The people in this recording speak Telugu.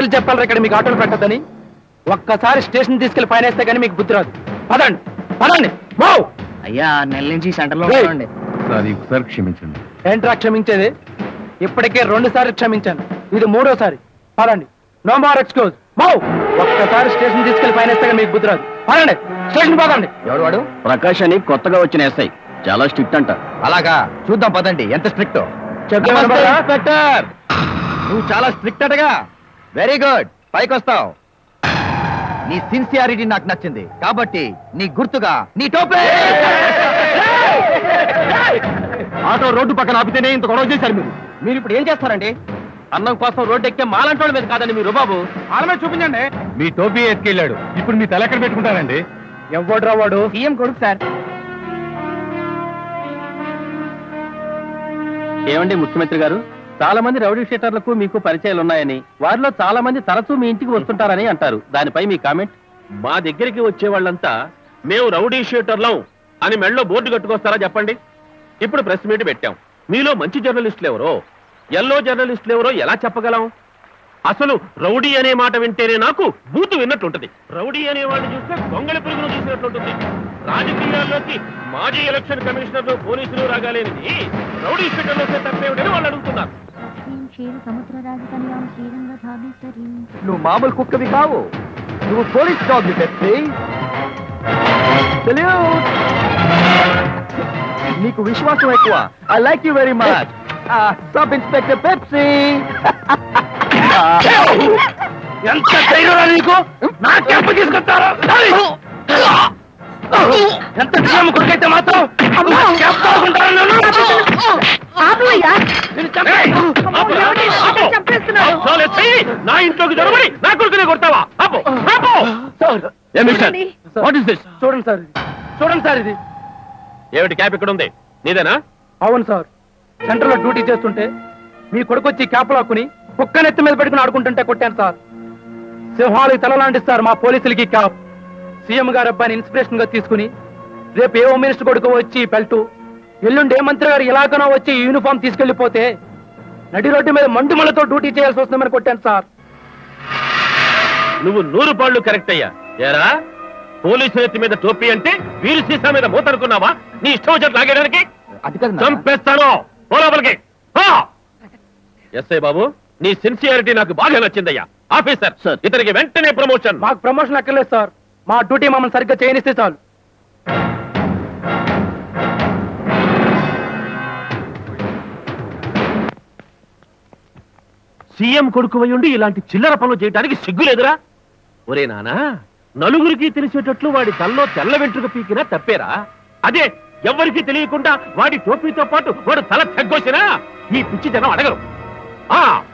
ఎన్నిసార్లు చెప్పాలి ఇక్కడ మీకు ఆటోలు పెట్టద్దని ఒక్కసారి స్టేషన్ తీసుకెళ్లి పైన వేస్తే కానీ మీకు బుద్ధి రాదు పదండి పదండి బావ్ అయ్యా నెల నుంచి సెంటర్లో రేయ్. ఉంటామండి సార్ ఒకసారి క్షమించండి ఏంట్రా క్షమించేది ఇప్పటికే రెండు సార్లు క్షమించాను ఇది మూడోసారి పదండి నో మోర్ ఎక్స్క్యూజ్ బావ్ ఒక్కసారి స్టేషన్ తీసుకెళ్లి పైన వేస్తే కానీ మీకు బుద్ధి రాదు పదండి స్టేషన్ పదండి ఎవడు వాడు ప్రకాష్ అని కొత్తగా వచ్చిన ఎస్ఐ చాలా స్ట్రిక్ట్ అంట అలాగా చూద్దాం పదండి ఎంత స్ట్రిక్ట్ చెప్తే వినపడదా? నువ్వు చాలా స్ట్రిక్ట్ అటగా వెరీ గుడ్ పైకి వస్తావు నీ సిన్సియారిటీ నాకు నచ్చింది కాబట్టి నీ గుర్తుగా నీ టోపే ఆటో రోడ్డు పక్కన ఆపితేనే ఇంత గొడవ చేశారు మీరు మీరు ఇప్పుడు ఏం చేస్తారండి అన్నం కోసం రోడ్డు ఎక్కే మాలంటోళ్ళ మీద కాదండి మీరు బాబు ఆలమే చూపించండి మీ టోపీ ఎత్తుకెళ్ళాడు ఇప్పుడు మీ తల ఎక్కడ పెట్టుకుంటారండి ఎవడ్రా వాడు సీఎం కొడుకు సార్ ఏమండి ముఖ్యమంత్రి గారు చాలా మంది రౌడీ షీటర్లకు మీకు పరిచయాలు ఉన్నాయని వారిలో చాలా మంది తరచూ మీ ఇంటికి వస్తుంటారని అంటారు దానిపై మీ కామెంట్ మా దగ్గరికి వచ్చే వాళ్ళంతా మేము రౌడీ షీటర్లం అని మెళ్ళో బోర్డు కట్టుకొస్తారా చెప్పండి ఇప్పుడు ప్రెస్ మీట్ పెట్టాం మీలో మంచి జర్నలిస్టులు ఎవరో ఎల్లో జర్నలిస్టులు ఎవరో ఎలా చెప్పగలం అసలు రౌడీ అనే మాట వింటేనే నాకు బూతు విన్నట్లుంటది రౌడీ అనే వాడిని చూస్తే దొంగల పురుగును చూసినట్లుంటుంది రాజకీయాల్లోకి మాజీ ఎలక్షన్ కమిషనర్లు పోలీసులు రాగాలేనిది రౌడీ షీటర్లు వస్తే తప్పేమిటని వాళ్ళు అడుగుతున్నారు శ్రీం క్షీర సముద్ర రాజకన్యాం శ్రీరంగధామేశ్వరీం నువ్వు మామూలు కుక్కవి కావు నువ్వు పోలీస్ డాగ్ పెట్టి నీకు విశ్వాసం ఎక్కువ I like you very much sub inspector Pepsi ఎంత ధైర్యం నీకు నా క్యాంప్ తీసుకొస్తారా ఎంత సీఎం కొడుకైతే మాత్రం నా క్యాంప్ తోడుకుంటారా నన్ను? నిన్ను చంపేయ్. ఆపు. చాలు, చెయ్యి. నా ఇంట్లోకి జరబడి నా కొడుకునే కొడతావా ఆపు, ఆపు. వాట్ ఇస్ దిస్ చూడండి సార్ ఇది చూడండి సార్ ఇది ఏమిటి క్యాప్ ఇక్కడ ఉంది నీదేనా అవును సార్ సెంటర్ లో డ్యూటీ చేస్తుంటే మీ కొడుకు వచ్చి క్యాప్ లాక్కుని కుక్క నెత్తి మీద పెట్టుకుని ఆడుకుంటుంటే కొట్టాను సార్ సింహాలు తలలాంటి సార్ మా పోలీసులకి క్యాప్ సీఎం గారు అబ్బాయిని ఇన్స్పిరేషన్ గా తీసుకుని రేపు ఏ హోమ్ మినిస్టర్ కొడుకు వచ్చి పెల్టు ఎల్లుండి ఏ మంత్రి గారు ఎలాగనో వచ్చి యూనిఫామ్ తీసుకెళ్లిపోతే నడి రోడ్డు మీద మండుమలతో డ్యూటీ చేయాల్సి వస్తుందని కొట్టాను సార్ నువ్వు నూరు పాళ్ళు కరెక్ట్ అయ్యా ఏరా పోలీసు నెత్తి మీద టోపీ అంటే వీరు సీసా మీద మూత అనుకున్నావా నీ ఇష్టం వచ్చేది లాగేయడానికి అది కదా చంపేస్తాను పో లోపలికి పో. ఎస్ఐ బాబు నీ సిన్సియారిటీ నాకు బాగా నచ్చిందయ్యా ఆఫీసర్ సార్. ఇతనికి వెంటనే ప్రమోషన్ మాకు ప్రమోషన్ అక్కర్లేదు సార్ మా డ్యూటీ మమ్మల్ని సరిగ్గా చేయనిస్తే చాలు సీఎం కొడుకు ఉండి ఇలాంటి చిల్లర పనులు చేయడానికి సిగ్గు లేదురా ఒరే నానా నలుగురికి తెలిసేటట్లు వాడి తల్లో తెల్ల వెంట్రుక పీకినా తప్పేరా అదే ఎవ్వరికి తెలియకుండా వాడి టోపీతో పాటు వాడు తల తగ్గొచ్చినా ఈ పిచ్చి జనం అడగరు ఆ